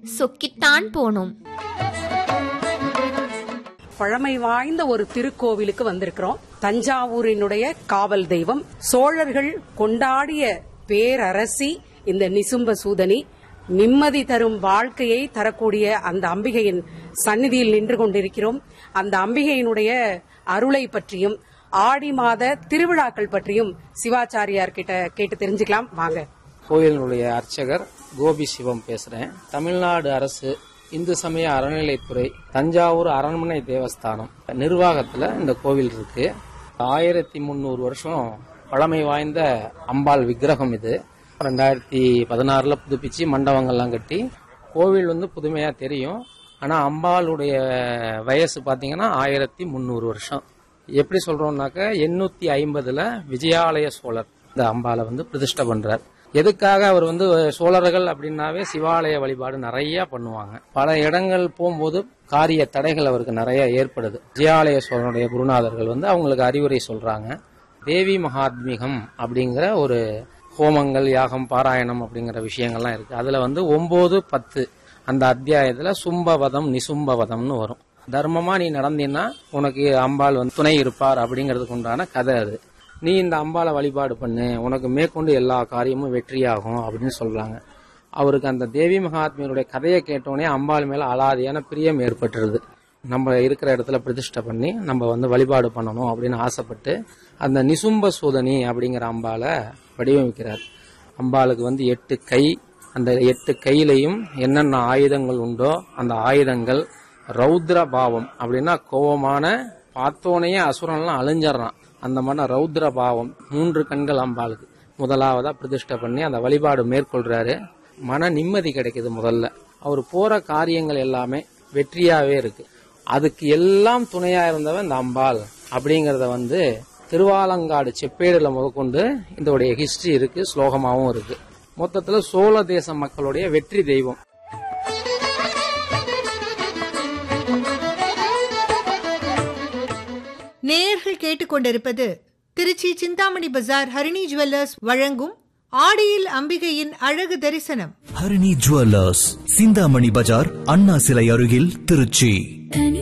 சொக்கித்தான் போனோம் பழமை வாய்ந்த ஒரு திருக்கோவிலுக்கு வந்திருக்கிறோம் தஞ்சாவூரினுடைய காவல் தெய்வம் சோழர்கள் கொண்டாடிய பேரரசி இந்த நிசும்ப சூதனி நிம்மதி தரும் வாழ்க்கையை தரக்கூடிய அந்த அம்பிகையின் சந்நிதியில் நின்று கொண்டிருக்கிறோம் அந்த அம்பிகையினுடைய அருளை பற்றியும் ஆடி மாத திருவிழாக்கள் பற்றியும் சிவாச்சாரியார் கிட்ட கேட்டு தெரிஞ்சுக்கலாம் வாங்க கோயிலினுடைய அர்ச்சகர் கோபி சிவம் பேசுறேன் தமிழ்நாடு அரசு இந்து சமய அறநிலைத்துறை தஞ்சாவூர் அரண்மனை தேவஸ்தானம் நிர்வாகத்துல இந்த கோவில் இருக்கு ஆயிரத்தி முந்நூறு வருஷம் பழமை வாய்ந்த அம்பாள் விக்கிரகம் இது ரெண்டாயிரத்தி பதினாறுல புதுப்பிச்சு மண்டபங்கள்லாம் கட்டி கோவில் வந்து புதுமையா தெரியும் ஆனா அம்பாளுடைய வயசு பாத்தீங்கன்னா ஆயிரத்தி முந்நூறு வருஷம் எப்படி சொல்றோம்னாக்க எண்ணூத்தி ஐம்பதுல விஜயாலய சோழர் இந்த அம்பாளை வந்து பிரதிஷ்டை பண்றார் எதுக்காக அவர் வந்து சோழர்கள் அப்படின்னாவே சிவாலய வழிபாடு நிறைய பண்ணுவாங்க பல இடங்கள் போகும்போது காரிய தடைகள் அவருக்கு நிறைய ஏற்படுது விஜயாலய சோழனுடைய குருநாதர்கள் வந்து அவங்களுக்கு அறிவுரை சொல்றாங்க தேவி மகாத்மிகம் அப்படிங்கிற ஒரு ஹோமங்கள் யாகம் பாராயணம் அப்படிங்கிற விஷயங்கள்லாம் இருக்கு அதுல வந்து ஒன்பது பத்து அந்த அத்தியாயத்துல சும்பவதம் நிசும்பவதம்னு வரும் தர்மமா நீ நடந்தீன்னா உனக்கு அம்பாள் வந்து துணை இருப்பார் அப்படிங்கிறதுக்கு உண்டான கதை அது நீ இந்த அம்பாளை வழிபாடு பண்ணு உனக்கு மேற்கொண்டு எல்லா காரியமும் வெற்றியாகும் அப்படின்னு சொல்றாங்க அவருக்கு அந்த தேவி மகாத்மியருடைய கதையை கேட்டோடனே அம்பாள் மேல அலாதியான பிரியம் ஏற்பட்டுருது நம்ம இருக்கிற இடத்துல பிரதிஷ்டை பண்ணி நம்ம வந்து வழிபாடு பண்ணணும் அப்படின்னு ஆசைப்பட்டு அந்த நிசும்ப சூதனி அப்படிங்கிற அம்பாளை வடிவமைக்கிறார் அம்பாளுக்கு வந்து எட்டு கை அந்த எட்டு கையிலையும் என்னென்ன ஆயுதங்கள் உண்டோ அந்த ஆயுதங்கள் ரௌத்ர பாவம் அப்படின்னா கோபமான பார்த்தோனையே அசுரன்லாம் அழிஞ்சிடறான் அந்த மாதிரி ரௌத்ர பாவம் மூன்று கண்கள் அம்பாளுக்கு முதலாவதா பிரதிஷ்டை பண்ணி அந்த வழிபாடு மேற்கொள்றாரு மன நிம்மதி கிடைக்குது முதல்ல அவர் போற காரியங்கள் எல்லாமே வெற்றியாவே இருக்கு அதுக்கு எல்லாம் துணையா இருந்தவன் இந்த அம்பாள் அப்படிங்கறத வந்து திருவாலங்காடு செப்பேடுல முதற்கொண்டு இதோடைய ஹிஸ்டரி இருக்கு ஸ்லோகமாவும் இருக்கு மொத்தத்துல சோழ தேச மக்களுடைய வெற்றி தெய்வம் நேயர்கள் கேட்டுக்கொண்டிருப்பது திருச்சி சிந்தாமணி பஜார் ஹரிணி ஜுவல்லர்ஸ் வழங்கும் ஆடியில் அம்பிகையின் அழகு தரிசனம் ஹரிணி ஜுவல்லர்ஸ் சிந்தாமணி பஜார் அண்ணா சிலை அருகில் திருச்சி